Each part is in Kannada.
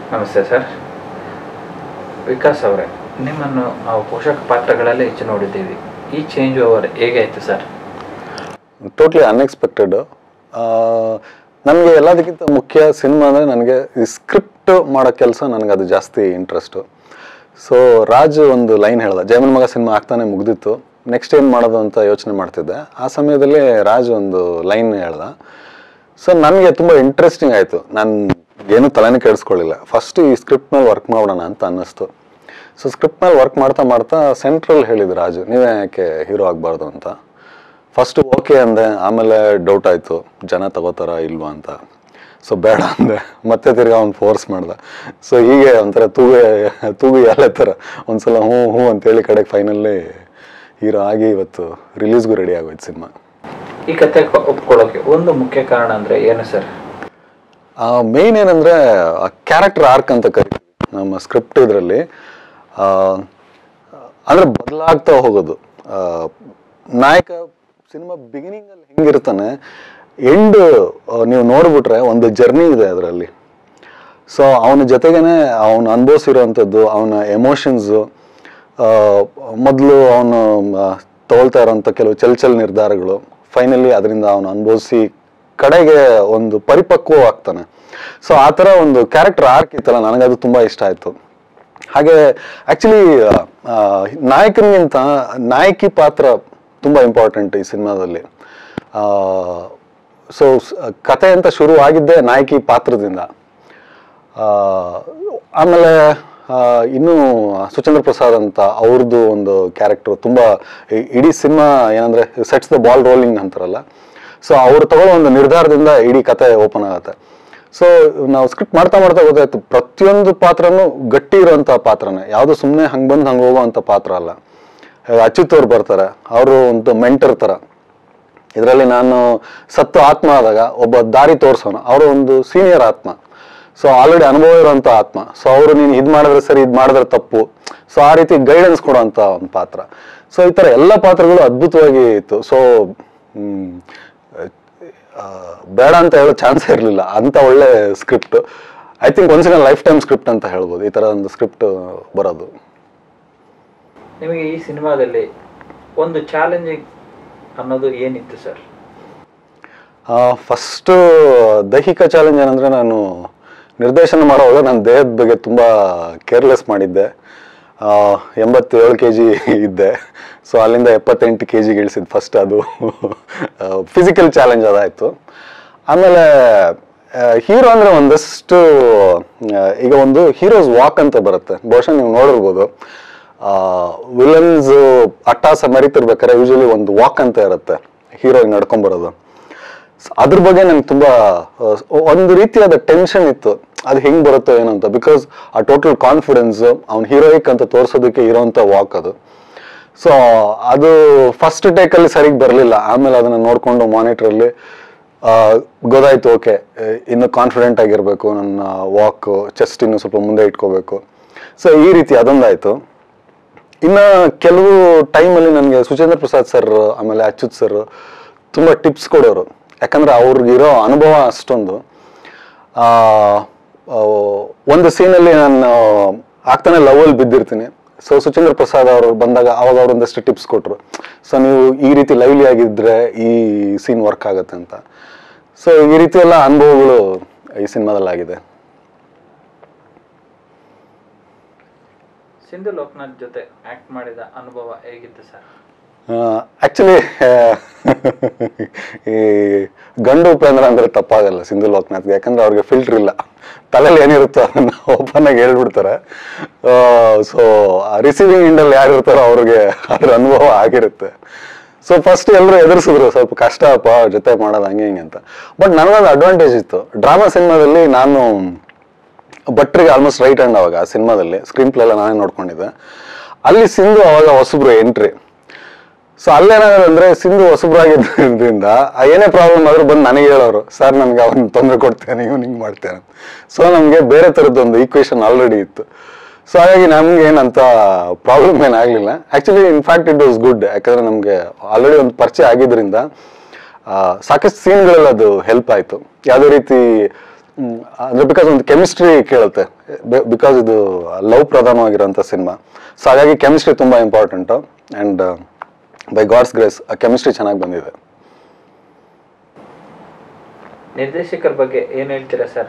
ನಮಸ್ತೆ ಸರ್ ವಿಕಾಸ್ ಅವರೇ ನಿಮ್ಮನ್ನು ನಾವು ಪೋಷಕ ಪಾತ್ರಗಳಲ್ಲಿ ಹೆಚ್ಚು ನೋಡಿದ್ದೀವಿ ಈ ಚೇಂಜ್ ಓವರ್ ಹೇಗೆ ಆಯಿತು ಸರ್ ಟೋಟ್ಲಿ ಅನ್ಎಕ್ಸ್ಪೆಕ್ಟೆಡ್ ನನಗೆ ಎಲ್ಲದಕ್ಕಿಂತ ಮುಖ್ಯ ಸಿನಿಮಾ ಅಂದರೆ ನನಗೆ ಈ ಸ್ಕ್ರಿಪ್ಟ್ ಮಾಡೋ ಕೆಲಸ ನನಗೆ ಅದು ಜಾಸ್ತಿ ಇಂಟ್ರೆಸ್ಟು ಸೊ ರಾಜ್ ಒಂದು ಲೈನ್ ಹೇಳ್ದ ಜಯಮನ್ ಮಗ ಸಿನಿಮಾ ಆಗ್ತಾನೆ ಮುಗ್ದಿತ್ತು ನೆಕ್ಸ್ಟ್ ಏನು ಮಾಡೋದು ಅಂತ ಯೋಚನೆ ಮಾಡ್ತಿದ್ದೆ ಆ ಸಮಯದಲ್ಲಿ ರಾಜ್ ಒಂದು ಲೈನ್ ಹೇಳ್ದ ಸೊ ನನಗೆ ತುಂಬ ಇಂಟ್ರೆಸ್ಟಿಂಗ್ ಆಯಿತು ನಾನು ಏನು ತಲೆನೇ ಕೆಡಿಸ್ಕೊಳ್ಳಿಲ್ಲ ಫಸ್ಟ್ ಈ ಸ್ಕ್ರಿಪ್ಟ್ ಮೇಲೆ ವರ್ಕ್ ಮಾಡೋಣ ಅಂತ ಅನ್ನಿಸ್ತು ಸೊ ಸ್ಕ್ರಿಪ್ಟ್ ಮೇಲೆ ವರ್ಕ್ ಮಾಡ್ತಾ ಮಾಡ್ತಾ ಸೆಂಟ್ರಲ್ ಹೇಳಿದ್ರು ರಾಜು ನೀವೇ ಯಾಕೆ ಹೀರೋ ಆಗಬಾರ್ದು ಅಂತ ಫಸ್ಟ್ ಓಕೆ ಅಂದೆ ಆಮೇಲೆ ಡೌಟ್ ಆಯಿತು ಜನ ತಗೋತಾರ ಇಲ್ವಾ ಅಂತ ಸೊ ಬೇಡ ಅಂದೆ ಮತ್ತೆ ತಿರ್ಗಾ ಅವ್ನು ಫೋರ್ಸ್ ಮಾಡ್ದೆ ಸೊ ಹೀಗೆ ಒಂಥರ ತೂಗು ತೂಗು ಎಲೆ ಥರ ಒಂದ್ಸಲ ಹ್ಞೂ ಹ್ಞೂ ಅಂತೇಳಿ ಕಡೆಗೆ ಫೈನಲ್ಲಿ ಹೀರೋ ಆಗಿ ಇವತ್ತು ರಿಲೀಸ್ಗೂ ರೆಡಿ ಆಗೋಯ್ತು ಸಿನಿಮಾ ಈ ಕತೆ ಒಪ್ಕೊಳ್ಳೋಕೆ ಒಂದು ಮುಖ್ಯ ಕಾರಣ ಅಂದರೆ ಏನು ಸರ್ ಮೇಯ್ನ್ ಏನಂದ್ರೆ ಕ್ಯಾರೆಕ್ಟರ್ ಆರ್ಕ್ ಅಂತ ಕರಿತೀವಿ ನಮ್ಮ ಸ್ಕ್ರಿಪ್ಟ್ ಇದರಲ್ಲಿ ಅಂದ್ರೆ ಬದಲಾಗ್ತಾ ಹೋಗೋದು ಆ, ನಾಯಕ ಸಿನಿಮಾ ಬಿಗಿನಿಂಗ್ ಅಲ್ಲಿ ಹೆಂಗಿರ್ತಾನೆ ಎಂಡ್ ನೀವು ನೋಡ್ಬಿಟ್ರೆ ಒಂದು ಜರ್ನಿ ಇದೆ ಅದರಲ್ಲಿ ಸೊ ಅವನ ಜೊತೆಗೇನೆ ಅವನು ಅನುಭವಿಸಿರೋವಂಥದ್ದು ಅವನ ಎಮೋಷನ್ಸು ಮೊದಲು ಅವನು ತಗೊಳ್ತಾ ಇರೋಂಥ ಕೆಲವು ಚಲ್ ಚಲ್ ನಿರ್ಧಾರಗಳು ಫೈನಲಿ ಅದರಿಂದ ಅವನು ಅನುಭವಿಸಿ ಕಡೆಗೆ ಒಂದು ಪರಿಪಕ್ವ ಆಗ್ತಾನೆ ಸೊ ಆ ಥರ ಒಂದು ಕ್ಯಾರೆಕ್ಟರ್ ಆರ್ಕ್ ಇತ್ತಲ್ಲ ನನಗದು ತುಂಬ ಇಷ್ಟ ಆಯಿತು ಹಾಗೆ ಆ್ಯಕ್ಚುಲಿ ನಾಯಕನಿಗಿಂತ ನಾಯಕಿ ಪಾತ್ರ ತುಂಬ ಇಂಪಾರ್ಟೆಂಟ್ ಈ ಸಿನಿಮಾದಲ್ಲಿ ಸೊ ಕತೆ ಅಂತ ಶುರು ಆಗಿದ್ದೇ ನಾಯಕಿ ಪಾತ್ರದಿಂದ ಆ, ಆಮೇಲೆ ಆ, ಇನ್ನು ಸುಚಂದ್ರ ಪ್ರಸಾದ್ ಅಂತ ಅವ್ರದ್ದು ಒಂದು ಕ್ಯಾರೆಕ್ಟರ್ ತುಂಬ ಈ- ಇಡೀ ಸಿನಿಮಾ ಏನಂದ್ರೆ ಸೆಟ್ಸ್ ದ ಬಾಲ್ ರೋಲಿಂಗ್ ಅಂತಾರಲ್ಲ ಸೊ ಅವ್ರು ತಗೊಳ್ಳೋ ಒಂದು ನಿರ್ಧಾರದಿಂದ ಇಡೀ ಕತೆ ಓಪನ್ ಆಗುತ್ತೆ ಸೊ ನಾವು ಸ್ಕ್ರಿಪ್ಟ್ ಮಾಡ್ತಾ ಮಾಡ್ತಾ ಗೊತ್ತಾಯ್ತು ಪ್ರತಿಯೊಂದು ಪಾತ್ರನೂ ಗಟ್ಟಿ ಇರುವಂಥ ಪಾತ್ರನೇ ಯಾವುದು ಸುಮ್ಮನೆ ಹಂಗೆ ಬಂದು ಹಂಗೆ ಹೋಗುವಂಥ ಪಾತ್ರ ಅಲ್ಲ ಈಗ ಅಚ್ಯುತ್ ಅವ್ರು ಬರ್ತಾರೆ ಅವರು ಒಂದು ಮೆಂಟರ್ ಥರ ಇದರಲ್ಲಿ ನಾನು ಸತ್ತು ಆತ್ಮ ಆದಾಗ ಒಬ್ಬ ದಾರಿ ತೋರಿಸೋನು ಅವರು ಒಂದು ಸೀನಿಯರ್ ಆತ್ಮ ಸೊ ಆಲ್ರೆಡಿ ಅನುಭವ ಇರುವಂಥ ಆತ್ಮ ಸೊ ಅವರು ನೀನು ಇದು ಮಾಡಿದ್ರೆ ಸರಿ ಇದು ಮಾಡಿದ್ರೆ ತಪ್ಪು ಸೊ ಆ ರೀತಿ ಗೈಡೆನ್ಸ್ ಕೊಡುವಂಥ ಒಂದು ಪಾತ್ರ ಸೊ ಈ ಥರ ಎಲ್ಲ ಪಾತ್ರಗಳು ಅದ್ಭುತವಾಗಿ ಇತ್ತು ಸೊ ಬೇಡ ಅಂತ ಹೇಳೋ ಚಾನ್ಸೇ ಇರಲಿಲ್ಲ ಅಂತ ಒಳ್ಳೆ script I think once in a lifetime script ಅಂತ ಹೇಳ್ಬೋದು ಈ ಥರ ಒಂದು ಸ್ಕ್ರಿಪ್ಟ್ ಬರೋದು ನಿಮಗೆ ಈ ಸಿನಿಮಾದಲ್ಲಿ ಒಂದು ಚಾಲೆಂಜಿಂಗ್ ಅನ್ನೋದು ಏನಿತ್ತು ಸರ್ ಫಸ್ಟು ದೈಹಿಕ ಚಾಲೆಂಜ್ ಏನಂದರೆ ನಾನು ನಿರ್ದೇಶನ ಮಾಡುವಾಗ ನನ್ನ ದೇಹದ ಬಗ್ಗೆ ತುಂಬ ಕೇರ್ಲೆಸ್ ಮಾಡಿದ್ದೆ ಆ, ಎಂಬತ್ತೇಳು ಕೆ ಜಿ ಇದ್ದೆ ಸೊ ಅಲ್ಲಿಂದ ಎಪ್ಪತ್ತೆಂಟು ಕೆ ಜಿಗೆ ಇಳಿಸಿದ್ದು ಫಸ್ಟ್ ಅದು ಫಿಸಿಕಲ್ ಚಾಲೆಂಜ್ ಅದಾಯಿತು ಆಮೇಲೆ ಹೀರೋ ಅಂದರೆ ಒಂದಷ್ಟು ಆ, ಈಗ ಒಂದು ಹೀರೋಸ್ ವಾಕ್ ಅಂತ ಬರುತ್ತೆ ಬಹುಶಃ ನೀವು ನೋಡಿರ್ಬೋದು ವಿಲನ್ಸ್ ಅಟ್ಟಾಸ ಮರಿತಿರ್ಬೇಕಾದ್ರೆ ಯೂಶಲಿ ಒಂದು ವಾಕ್ ಅಂತ ಇರುತ್ತೆ ಹೀರೋ ನಡ್ಕೊಂಬರೋದು ಸ- ಅದ್ರ ಬಗ್ಗೆ ನಂಗೆ ತುಂಬಾ ಆ, ಒಂದು ರೀತಿಯಾದ ಟೆನ್ಷನ್ ಇತ್ತು ಅದು ಹೆಂಗ್ ಬರುತ್ತೋ ಏನೋ ಅಂತ ಬಿಕಾಸ್ ಆ ಟೋಟಲ್ ಕಾನ್ಫಿಡೆನ್ಸ್ ಅವ್ನು ಹೀರೋಯಿಕ್ ಅಂತ ತೋರ್ಸೋದಕ್ಕೆ ಇರೋಂಥ ವಾಕ್ ಅದು ಸೊ ಅದು ಫಸ್ಟ್ ಟೇಕಲ್ಲಿ ಸರಿಗೆ ಬರಲಿಲ್ಲ ಆಮೇಲೆ ಅದನ್ನ ನೋಡಿಕೊಂಡು ಮಾನಿಟ್ರಲ್ಲಿ ಗೊತ್ತಾಯ್ತು ಓಕೆ ಇನ್ನು ಕಾನ್ಫಿಡೆಂಟ್ ಆಗಿರಬೇಕು ನನ್ನ ವಾಕ್ ಚೆಸ್ಟ್ ಇನ್ನು ಸ್ವಲ್ಪ ಮುಂದೆ ಇಟ್ಕೋಬೇಕು ಸೊ ಈ ರೀತಿ ಅದೊಂದಾಯ್ತು ಇನ್ನ ಕೆಲವು ಟೈಮಲ್ಲಿ ನನಗೆ ಸುಚೇಂದ್ರ ಪ್ರಸಾದ್ ಸರ್ ಆಮೇಲೆ ಅಚ್ಯುತ್ ಸರ್ ತುಂಬ ಟಿಪ್ಸ್ ಕೊಡೋರು ಯಾಕಂದ್ರೆ ಅವ್ರಿಗಿರೋ ಅನುಭವ ಅಷ್ಟೊಂದು ಆ, ಆ, ಒಂದು ಸೀನಲ್ಲಿ ನಾನು ಆಗ್ತಾನೆ ಲವಲ್ಲಿ ಬಿದ್ದಿರ್ತೀನಿ ಸೊ ಸುಚೇಂದ್ರ ಪ್ರಸಾದ್ ಅವರು ಬಂದಾಗ ಅವಾಗ ಅವ್ರು ಒಂದಷ್ಟು ಟಿಪ್ಸ್ ಕೊಟ್ಟರು ಸೊ ನೀವು ಈ ರೀತಿ ಲೈವ್ಲಿ ಆಗಿದ್ರೆ ಈ ಸೀನ್ ವರ್ಕ್ ಆಗುತ್ತೆ ಅಂತ ಸೊ ಈ ರೀತಿ ಎಲ್ಲ ಅನುಭವಗಳು ಈ ಸಿನಿಮಾದಲ್ಲಿ ಆಗಿದೆ ಸಿಂಧು ಲೋಕನಾಥ್ ಜೊತೆ ಆಕ್ಟ್ ಮಾಡಿದ ಅನುಭವ ಹೇಗಿತ್ತು ಸರ್ ಆಕ್ಚುಲಿ ಈ ಗಂಡು ಉಪೇಂದ್ರ ಅಂದ್ರೆ ತಪ್ಪಾಗಲ್ಲ ಸಿಂಧು ಲೋಕನಾಥ್ಗೆ ಯಾಕಂದ್ರೆ ಅವ್ರಿಗೆ ಫಿಲ್ಟರ್ ಇಲ್ಲ ತಲೆಯಲ್ಲಿ ಏನಿರುತ್ತೋ ಅದನ್ನ ಓಪನ್ ಆಗಿ ಹೇಳ್ಬಿಡ್ತಾರೆ ಸೊ ರಿಸೀವಿಂಗ್ ಇಂಡಲ್ಲಿ ಯಾರು ಇರ್ತಾರೋ ಅವ್ರಿಗೆ ಅದ್ರ ಅನುಭವ ಆಗಿರುತ್ತೆ ಸೊ ಫಸ್ಟ್ ಎಲ್ಲರೂ ಎದುರಿಸಿದ್ರು ಸ್ವಲ್ಪ ಕಷ್ಟ ಅಪ್ಪ ಅವ್ರ ಜೊತೆ ಮಾಡೋದು ಹಂಗೆ ಹಿಂಗೆ ಅಂತ ಬಟ್ ನನಗೊಂದು ಅಡ್ವಾಂಟೇಜ್ ಇತ್ತು ಡ್ರಾಮಾ ಸಿನಿಮಾದಲ್ಲಿ ನಾನು ಭಟ್ರಿಗೆ ಆಲ್ಮೋಸ್ಟ್ ರೈಟ್ ಹ್ಯಾಂಡ್ ಅವಾಗ ಆ ಸಿನಿಮಾದಲ್ಲಿ ಸ್ಕ್ರೀನ್ ಪ್ಲೇ ಎಲ್ಲ ನಾನೇ ನೋಡ್ಕೊಂಡಿದ್ದೆ ಅಲ್ಲಿ ಸಿಂಧು ಅವಾಗ ಹೊಸಬ್ರು ಎಂಟ್ರಿ ಸೊ ಅಲ್ಲೇನಾಗುತ್ತೆ ಅಂದ್ರೆ ಸಿಂಧು ಹೊಸಬ್ರಾಗಿದ್ದರಿಂದ ಆ ಏನೇ ಪ್ರಾಬ್ಲಮ್ ಆದ್ರೂ ಬಂದು ನನಗೆ ಹೇಳೋರು ಸರ್ ನನ್ಗೆ ಅವನ್ ತೊಂದರೆ ಕೊಡ್ತೇನೆ ಇವ್ನು ಹಿಂಗೆ ಮಾಡ್ತೇನೆ ಸೊ ನಮಗೆ ಬೇರೆ ಥರದ್ದೊಂದು ಈಕ್ವೇಶನ್ ಆಲ್ರೆಡಿ ಇತ್ತು ಸೊ ಹಾಗಾಗಿ ನಮ್ಗೆ ಏನಂತ ಪ್ರಾಬ್ಲಮ್ ಏನಾಗಲಿಲ್ಲ actually in fact it was good ಯಾಕಂದ್ರೆ ನಮಗೆ ಆಲ್ರೆಡಿ ಒಂದು ಪರಿಚಯ ಆಗಿದ್ರಿಂದ ಆ, ಸಾಕಷ್ಟು ಸೀನ್ಗಳಲ್ಲಿ ಅದು ಹೆಲ್ಪ್ ಆಯಿತು ಯಾವುದೇ ರೀತಿ ಹ್ಮ್, ಅಂದ್ರೆ ಬಿಕಾಸ್ ಒಂದು ಕೆಮಿಸ್ಟ್ರಿ ಕೇಳುತ್ತೆ ಬಿಕಾಸ್ ಇದು ಲವ್ ಪ್ರಧಾನವಾಗಿರೋಂಥ ಸಿನಿಮಾ ಸೊ ಹಾಗಾಗಿ ಕೆಮಿಸ್ಟ್ರಿ ತುಂಬ important and by God's grace ಆ ಕೆಮಿಸ್ಟ್ರಿ ಚೆನ್ನಾಗಿ ಬಂದಿದೆ ನಿರ್ದೇಶಕರ ಬಗ್ಗೆ ಏನು ಹೇಳ್ತೀರಾ ಸರ್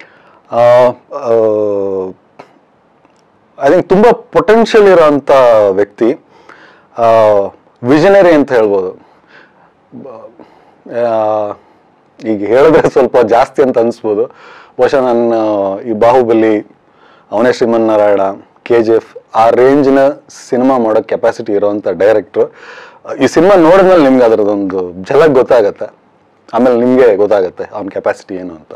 ಐ ಥಿಂಕ್ ತುಂಬ ಪೊಟೆನ್ಷಿಯಲ್ ಇರೋಂಥ ವ್ಯಕ್ತಿ ವಿಷನರಿ ಅಂತ ಹೇಳ್ಬೋದು ಆ, ಈಗ ಹೇಳಿದ್ರೆ ಸ್ವಲ್ಪ ಜಾಸ್ತಿ ಅಂತ ಅನಿಸ್ಬೋದು ಬಹುಶಃ ನನ್ನ ಈ ಬಾಹುಬಲಿ ಅವನೇ ಶ್ರೀಮನ್ನಾರಾಯಣ ಕೆ ಜಿ ಎಫ್ ಆ ರೇಂಜ್ನ ಸಿನಿಮಾ ಮಾಡೋ ಕೆಪಾಸಿಟಿ ಇರೋವಂಥ ಡೈರೆಕ್ಟ್ರು ಈ ಸಿನಿಮಾ ನೋಡಿದ್ಮೇಲೆ ನಿಮ್ಗೆ ಅದರದೊಂದು ಝಲಕ್ ಗೊತ್ತಾಗತ್ತೆ ಆಮೇಲೆ ನಿಮಗೆ ಗೊತ್ತಾಗತ್ತೆ ಅವನ ಕೆಪಾಸಿಟಿ ಏನು ಅಂತ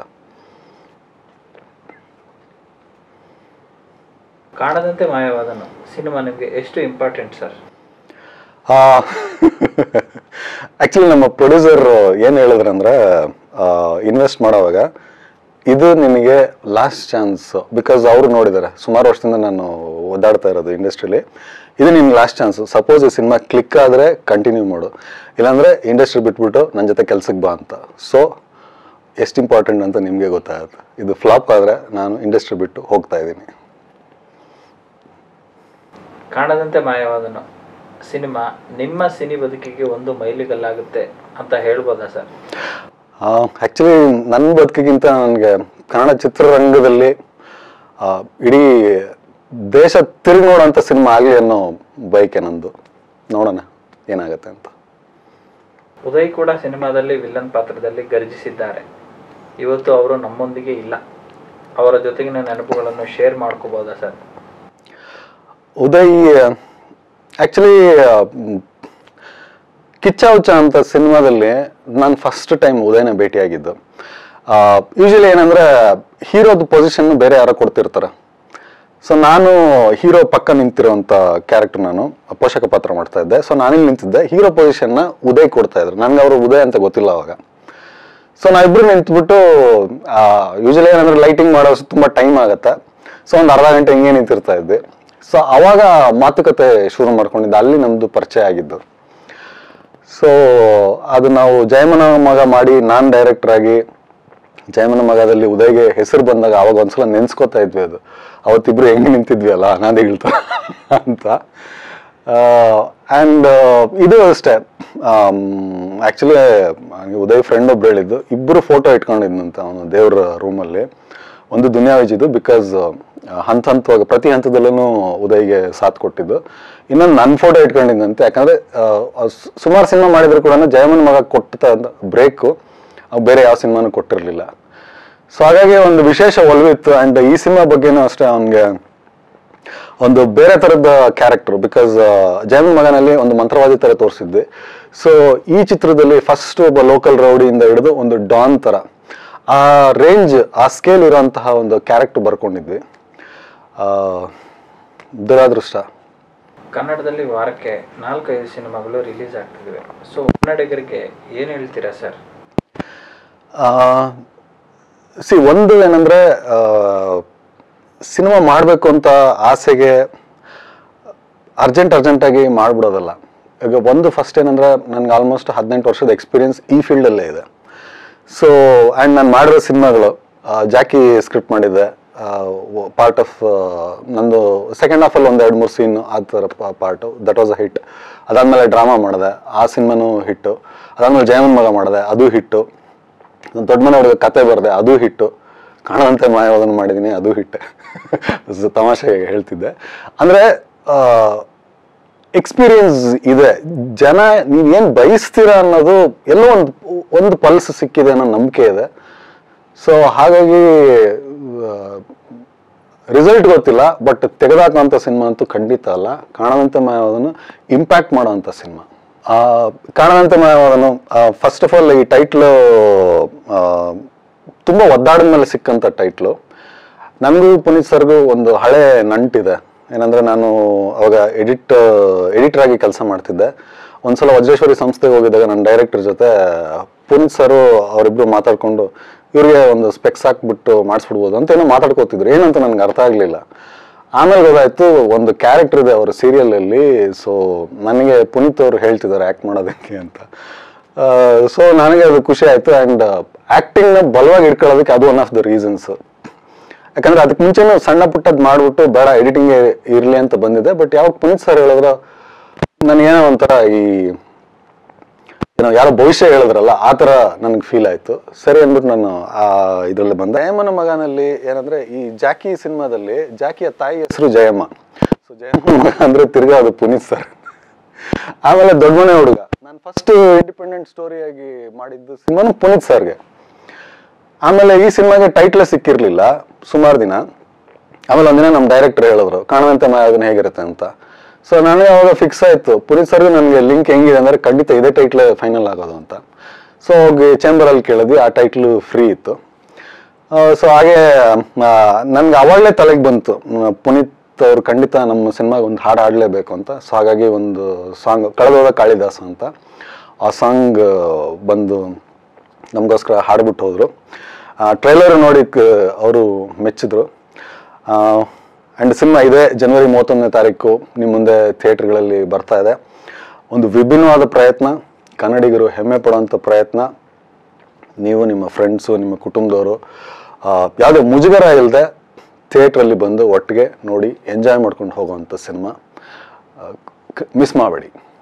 ಕಾಣದಂತೆ ಮಾಯವಾದನು ಸಿನಿಮಾ ನಿಮಗೆ ಎಷ್ಟು ಇಂಪಾರ್ಟೆಂಟ್ ಸರ್ ಆ್ಯಕ್ಚುಲಿ ನಮ್ಮ ಪ್ರೊಡ್ಯೂಸರ್ ಏನು ಹೇಳಿದ್ರಂದ್ರೆ ಇನ್ವೆಸ್ಟ್ ಮಾಡೋವಾಗ ಇದು ನಿನಗೆ ಲಾಸ್ಟ್ ಚಾನ್ಸ್ ಬಿಕಾಸ್ ಅವರು ನೋಡಿದ್ದಾರೆ ಸುಮಾರು ವರ್ಷದಿಂದ ನಾನು ಓದಾಡ್ತಾ ಇರೋದು ಇಂಡಸ್ಟ್ರಿಲಿ ಇದು ನಿನ್ಗೆ ಲಾಸ್ಟ್ ಚಾನ್ಸ್ ಸಪೋಸ್ ಈ ಸಿನಿಮಾ ಕ್ಲಿಕ್ ಆದರೆ ಕಂಟಿನ್ಯೂ ಮಾಡು ಇಲ್ಲಾಂದರೆ ಇಂಡಸ್ಟ್ರಿ ಬಿಟ್ಬಿಟ್ಟು ನನ್ನ ಜೊತೆ ಕೆಲ್ಸಕ್ಕೆ ಬಾ ಅಂತ ಸೊ ಎಷ್ಟು ಇಂಪಾರ್ಟೆಂಟ್ ಅಂತ ನಿಮಗೆ ಗೊತ್ತಾಗುತ್ತೆ ಇದು ಫ್ಲಾಪ್ ಆದರೆ ನಾನು ಇಂಡಸ್ಟ್ರಿ ಬಿಟ್ಟು ಹೋಗ್ತಾ ಇದ್ದೀನಿ ಕಾಣದಂತೆ ಮಾಯವಾದನು ಸಿನಿಮಾ ನಿಮ್ಮ ಸಿನಿ ಬದುಕಿಗೆ ಒಂದು ಮೈಲಿಗಲ್ಲಾಗುತ್ತೆ ಅಂತ ಹೇಳ್ಬೋದಾ ಸರ್ ಆ್ಯಕ್ಚುಲಿ ನನ್ನ ಬದುಕಿಗಿಂತ ನನಗೆ ಕನ್ನಡ ಚಿತ್ರರಂಗದಲ್ಲಿ ಆ, ಇಡೀ ದೇಶ ತಿರುಗಿ ನೋಡೋಂಥ ಸಿನಿಮಾ ಆಗಲಿ ಅನ್ನೋ ಬೈಕೆ ನಂದು ನೋಡೋಣ ಏನಾಗುತ್ತೆ ಅಂತ ಉದಯ್ ಕೂಡ ಸಿನಿಮಾದಲ್ಲಿ ವಿಲನ್ ಪಾತ್ರದಲ್ಲಿ ಗರ್ಜಿಸಿದ್ದಾರೆ ಇವತ್ತು ಅವರು ನಮ್ಮೊಂದಿಗೆ ಇಲ್ಲ ಅವರ ಜೊತೆಗಿನ ನೆನಪುಗಳನ್ನು ಶೇರ್ ಮಾಡ್ಕೋಬೋದಾ ಸರ್ ಉದಯ್ ಆ್ಯಕ್ಚುಲಿ ಕಿಚ್ಚ ಹುಚ್ಚ ಅಂತ ಸಿನಿಮಾದಲ್ಲಿ ನಾನು ಫಸ್ಟ್ ಟೈಮ್ ಉದಯನ ಭೇಟಿಯಾಗಿದ್ದು ಯೂಶಲಿ ಏನಂದ್ರೆ ಹೀರೋದ ಪೊಸಿಷನ್ ಬೇರೆ ಯಾರೋ ಕೊಡ್ತಿರ್ತಾರೆ ಸೊ ನಾನು ಹೀರೋ ಪಕ್ಕ ನಿಂತಿರೋಂಥ ಕ್ಯಾರೆಕ್ಟರ್ ನಾನು ಪೋಷಕ ಪಾತ್ರ ಮಾಡ್ತಾ ಇದ್ದೆ ಸೊ ನಾನಿಲ್ಲಿ ನಿಂತಿದ್ದೆ ಹೀರೋ ಪೊಸಿಷನ್ನ ಉದಯ್ ಕೊಡ್ತಾ ಇದ್ರು ನನಗೆ ಅವರು ಉದಯ್ ಅಂತ ಗೊತ್ತಿಲ್ಲ ಅವಾಗ ಸೊ ನಾವಿಬ್ರು ನಿಂತ್ಬಿಟ್ಟು ಯೂಶಲಿ ಏನಂದ್ರೆ ಲೈಟಿಂಗ್ ಮಾಡೋ ತುಂಬ ಟೈಮ್ ಆಗುತ್ತೆ ಸೊ ಒಂದು ಅರ್ಧ ಗಂಟೆ ಹಿಂಗೆ ನಿಂತಿರ್ತಾ ಇದ್ದೆ ಸೊ ಅವಾಗ ಮಾತುಕತೆ ಶುರು ಮಾಡ್ಕೊಂಡಿದ್ದೆ ಅಲ್ಲಿ ನಮ್ಮದು ಪರಿಚಯ ಆಗಿದ್ದು ಸೊ ಅದು ನಾವು ಜಯಮನ ಮಗ ಮಾಡಿ ನಾನು ಡೈರೆಕ್ಟರ್ ಆಗಿ ಜಯಮನ ಮಗದಲ್ಲಿ ಉದಯ್ಗೆ ಹೆಸರು ಬಂದಾಗ ಅವಾಗ ಒಂದ್ಸಲ ನೆನ್ಸ್ಕೊತಾ ಇದ್ವಿ ಅದು ಅವತ್ತಿಬ್ರು ಹೆಂಗೆ ನಿಂತಿದ್ವಿ ಅಲ್ಲ ಅನಾದಿಗಳ್ತ ಅಂತ ಆ್ಯಂಡ್ ಇದು ಅಷ್ಟೇ ಆ್ಯಕ್ಚುಲಿ ಉದಯ್ ಫ್ರೆಂಡ್ ಒಬ್ರು ಹೇಳಿದ್ದು ಇಬ್ಬರು ಫೋಟೋ ಇಟ್ಕೊಂಡಿದ್ನಂತ ಅವನು ದೇವ್ರ ರೂಮಲ್ಲಿ ಒಂದು ದುನಿಯಾ ವಿಜಿದು ಬಿಕಾಸ್ ಹಂತ ಹಂತವಾಗಿ ಪ್ರತಿ ಹಂತದಲ್ಲೂ ಉದಯ್ಗೆ ಸಾಥ್ ಕೊಟ್ಟಿದ್ದು ಇನ್ನೊಂದು ನನ್ನ ಫೋಟೋ ಇಟ್ಕೊಂಡಿದ್ದಂತೆ ಯಾಕಂದ್ರೆ ಸುಮಾರು ಸಿನಿಮಾ ಮಾಡಿದ್ರು ಕೂಡ ಜಯಮನ್ ಮಗ ಕೊಟ್ಟ ಬ್ರೇಕು ಬೇರೆ ಯಾವ ಸಿನಿಮಾನು ಕೊಟ್ಟಿರಲಿಲ್ಲ ಸೊ ಹಾಗಾಗಿ ಒಂದು ವಿಶೇಷ ಒಲವಿತ್ತು ಆ್ಯಂಡ್ ಈ ಸಿನಿಮಾ ಬಗ್ಗೆನೂ ಅಷ್ಟೇ ಅವನಿಗೆ ಒಂದು ಬೇರೆ ಥರದ ಕ್ಯಾರೆಕ್ಟರ್ ಬಿಕಾಸ್ ಜಯಮನ್ ಮಗನಲ್ಲಿ ಒಂದು ಮಂತ್ರವಾದಿ ಥರ ತೋರಿಸಿದ್ವಿ ಸೊ ಈ ಚಿತ್ರದಲ್ಲಿ ಫಸ್ಟ್ ಒಬ್ಬ ಲೋಕಲ್ ರೌಡಿಯಿಂದ ಹಿಡಿದು ಒಂದು ಡಾನ್ ಥರ ಆ ರೇಂಜ್ ಆ ಸ್ಕೇಲ್ ಇರೋಂತಹ ಒಂದು ಕ್ಯಾರೆಕ್ಟರ್ ಬರ್ಕೊಂಡಿದ್ವಿ ಆ, ದುರಾದೃಷ್ಟ ಕನ್ನಡದಲ್ಲಿ ವಾರಕ್ಕೆ ನಾಲ್ಕೈದು ಸಿನಿಮಾಗಳು ರಿಲೀಸ್ ಆಗ್ತಿವೆ ಸೊ ಕನ್ನಡಿಗರಿಗೆ ಏನು ಹೇಳ್ತೀರಾ ಸರ್ ಸಿ ಒಂದು ಏನಂದ್ರೆ ಸಿನಿಮಾ ಮಾಡಬೇಕು ಅಂತ ಆಸೆಗೆ ಅರ್ಜೆಂಟ್ ಅರ್ಜೆಂಟಾಗಿ ಮಾಡ್ಬಿಡೋದಲ್ಲ ಈಗ ಒಂದು ಫಸ್ಟ್ ಏನಂದ್ರೆ ನನಗೆ ಆಲ್ಮೋಸ್ಟ್ ಹದಿನೆಂಟು ವರ್ಷದ ಎಕ್ಸ್ಪೀರಿಯನ್ಸ್ ಈ ಫೀಲ್ಡಲ್ಲೇ ಇದೆ ಸೊ ಆ್ಯಂಡ್ ನಾನು ಮಾಡಿರೋ ಸಿನಿಮಾಗಳು ಜಾಕಿ ಸ್ಕ್ರಿಪ್ಟ್ ಮಾಡಿದ್ದೆ ಪಾರ್ಟ್ ಆಫ್ ನಂದು ಸೆಕೆಂಡ್ ಹಾಫಲ್ಲಿ ಒಂದು ಎರಡು ಮೂರು ಸೀನ್ ಆ ಥರ part that was a hit ಅದಾದಮೇಲೆ ಡ್ರಾಮಾ ಮಾಡಿದೆ ಆ ಸಿನಿಮಾನು ಹಿಟ್ಟು ಅದಾದಮೇಲೆ ಜಯಮನ್ ಮಗ ಮಾಡಿದೆ ಅದು ಹಿಟ್ಟು ನಾನು ದೊಡ್ಡ ಮನೆ ಹುಡುಗ ಕತೆ ಬರೆದೆ ಅದು ಹಿಟ್ಟು ಕಾಣದಂತೆ ಮಾಯವಾದನ್ನು ಮಾಡಿದ್ದೀನಿ ಅದು ಹಿಟ್ಟೆ ತಮಾಷೆಗೆ ಹೇಳ್ತಿದ್ದೆ ಅಂದರೆ ಎಕ್ಸ್ಪೀರಿಯನ್ಸ್ ಇದೆ ಜನ ನೀವೇನು ಬಯಸ್ತೀರಾ ಅನ್ನೋದು ಎಲ್ಲೋ ಒಂದು ಒಂದು ಪಲ್ಸ್ ಸಿಕ್ಕಿದೆ ಅನ್ನೋ ನಂಬಿಕೆ ಇದೆ ಸೊ ಹಾಗಾಗಿ ರಿಸಲ್ಟ್ ಗೊತ್ತಿಲ್ಲ ಬಟ್ ತೆಗೆದಾಕುವಂಥ ಸಿನಿಮಾ ಅಂತೂ ಖಂಡಿತ ಅಲ್ಲ ಕಾಣದಂತೆ ಮಾಯವಾದನು ಇಂಪ್ಯಾಕ್ಟ್ ಮಾಡೋವಂಥ cinema Kaanadante Maayavadanu first of all ಈ ಟೈಟ್ಲು ತುಂಬ ಒದ್ದಾಡಿದ ಮೇಲೆ ಸಿಕ್ಕಂಥ ಟೈಟ್ಲು ನನಗೂ ಪುನೀತ್ ಸರ್ಗೂ ಒಂದು ಹಳೆ ನಂಟಿದೆ ಏನಂದ್ರೆ ನಾನು ಅವಾಗ ಎಡಿಟ್ ಎಡಿಟರ್ ಆಗಿ ಕೆಲಸ ಮಾಡ್ತಿದ್ದೆ ಒಂದ್ಸಲ ವಜ್ರೇಶ್ವರಿ ಸಂಸ್ಥೆಗೆ ಹೋಗಿದ್ದಾಗ ನನ್ನ ಡೈರೆಕ್ಟರ್ ಜೊತೆ ಪುನೀತ್ ಸರು ಅವರಿಬ್ರು ಮಾತಾಡ್ಕೊಂಡು ಇವ್ರಿಗೆ ಒಂದು ಸ್ಪೆಕ್ಸ್ ಹಾಕ್ಬಿಟ್ಟು ಮಾಡಿಸ್ಬಿಡ್ಬೋದು ಅಂತ ಏನೋ ಮಾತಾಡ್ಕೋತಿದ್ರು ಏನಂತ ನನಗೆ ಅರ್ಥ ಆಗಲಿಲ್ಲ ಆಮೇಲೆ ಗೊತ್ತಾಯ್ತು ಒಂದು ಕ್ಯಾರೆಕ್ಟರ್ ಇದೆ ಅವ್ರ ಸೀರಿಯಲಲ್ಲಿ ಸೊ ನನಗೆ ಪುನೀತ್ ಅವರು ಹೇಳ್ತಿದ್ದಾರೆ ಆ್ಯಕ್ಟ್ ಮಾಡೋದಕ್ಕೆ ಅಂತ ಸೊ ನನಗೆ ಅದು ಖುಷಿ ಆಯಿತು ಆ್ಯಂಡ್ ಆ್ಯಕ್ಟಿಂಗ್ನ ಬಲವಾಗಿ ಇಟ್ಕೊಳ್ಳೋದಕ್ಕೆ ಅದು ಒನ್ ಆಫ್ ದ ರೀಸನ್ಸ್ ಯಾಕಂದ್ರೆ ಅದಕ್ಕೆ ಮುಂಚೆನೂ ಸಣ್ಣ ಪುಟ್ಟದ್ ಮಾಡ್ಬಿಟ್ಟು ಬೇಡ ಎಡಿಟಿಂಗ್ ಇರಲಿ ಅಂತ ಬಂದಿದೆ ಬಟ್ ಯಾವಾಗ ಪುನೀತ್ ಸರ್ ಹೇಳಿದ್ರು ನನಗೇನೋ ಒಂಥರ ಈ ಏನೋ ಯಾರೋ ಭವಿಷ್ಯ ಹೇಳಿದ್ರಲ್ಲ ಆ ಥರ ನನಗೆ ಫೀಲ್ ಆಯಿತು ಸರಿ ಅಂದ್ಬಿಟ್ಟು ನಾನು ಆ ಇದರಲ್ಲಿ ಬಂದೆ ಜಯಮ್ಮನ ಮಗನಲ್ಲಿ ಏನಂದ್ರೆ ಈ ಜಾಕಿ ಸಿನಿಮಾದಲ್ಲಿ ಜಾಕಿಯ ತಾಯಿ ಹೆಸರು ಜಯಮ್ಮ ಸೊ ಜಯಮ್ಮನ ಮಗ ಅಂದ್ರೆ ತಿರ್ಗಾ ಅದು ಪುನೀತ್ ಸರ್ ಆಮೇಲೆ ದೊಡ್ಡ ಮನೆ ಹುಡುಗ ನಾನು ಫಸ್ಟ್ ಇಂಡಿಪೆಂಡೆಂಟ್ ಸ್ಟೋರಿಯಾಗಿ ಮಾಡಿದ್ದು ಸಿನಿಮಾನು ಪುನೀತ್ ಸರ್ಗೆ ಆಮೇಲೆ ಈ ಸಿನಿಮಾಗೆ ಟೈಟ್ಲೇ ಸಿಕ್ಕಿರ್ಲಿಲ್ಲ ಸುಮಾರು ದಿನ ಆಮೇಲೆ ಒಂದಿನ ನಮ್ಮ ಡೈರೆಕ್ಟರ್ ಹೇಳಿದ್ರು ಕಾಣುವಂತೆ ಮಾಯಾಗನ ಹೇಗಿರುತ್ತೆ ಅಂತ ಸೊ ನನಗೆ ಅವಾಗ ಫಿಕ್ಸ್ ಆಯ್ತು ಪುನೀತ್ ಸರ್ಗೆ ನನಗೆ ಲಿಂಕ್ ಹೆಂಗಿದೆ ಅಂದ್ರೆ ಖಂಡಿತ ಇದೇ ಟೈಟ್ಲೇ ಫೈನಲ್ ಆಗೋದು ಅಂತ ಸೊ ಹೋಗಿ ಚೇಂಬರಲ್ಲಿ ಕೇಳಿದ್ವಿ ಆ ಟೈಟ್ಲು ಫ್ರೀ ಇತ್ತು ಸೊ ಹಾಗೆ ನನ್ಗೆ ಅವಾಗಲೇ ತಲೆಗೆ ಬಂತು ಮ್, ಪುನೀತ್ ಅವ್ರು ಖಂಡಿತ ನಮ್ಮ ಸಿನಿಮಾಗೆ ಒಂದು ಹಾಡು ಹಾಡಲೇಬೇಕು ಅಂತ ಸೊ ಹಾಗಾಗಿ ಒಂದು ಸಾಂಗ್ ಕಳೆದೋದ ಕಾಳಿದಾಸ ಅಂತ ಆ ಸಾಂಗ್ ಬಂದು ನಮಗೋಸ್ಕರ ಹಾಡ್ಬಿಟ್ಟು ಹೋದರು ಟ್ರೈಲರ್ ನೋಡಿ ಅವರು ಮೆಚ್ಚಿದ್ರು ಆ್ಯಂಡ್ ಸಿನಿಮಾ ಇದೆ ಜನವರಿ ಮೂವತ್ತೊಂದನೇ ತಾರೀಕು ನಿಮ್ಮ ಮುಂದೆ ಥಿಯೇಟ್ರ್ಗಳಲ್ಲಿ ಬರ್ತಾ ಇದೆ ಒಂದು ವಿಭಿನ್ನವಾದ ಪ್ರಯತ್ನ ಕನ್ನಡಿಗರು ಹೆಮ್ಮೆ ಪಡುವಂಥ ಪ್ರಯತ್ನ ನೀವು ನಿಮ್ಮ ಫ್ರೆಂಡ್ಸು ನಿಮ್ಮ ಕುಟುಂಬದವರು ಯಾವುದೇ ಮುಜುಗರ ಇಲ್ಲದೆ ಥಿಯೇಟ್ರಲ್ಲಿ ಬಂದು ಒಟ್ಟಿಗೆ ನೋಡಿ ಎಂಜಾಯ್ ಮಾಡ್ಕೊಂಡು ಹೋಗುವಂಥ ಸಿನಿಮಾ ಮಿಸ್ ಮಾಡಬೇಡಿ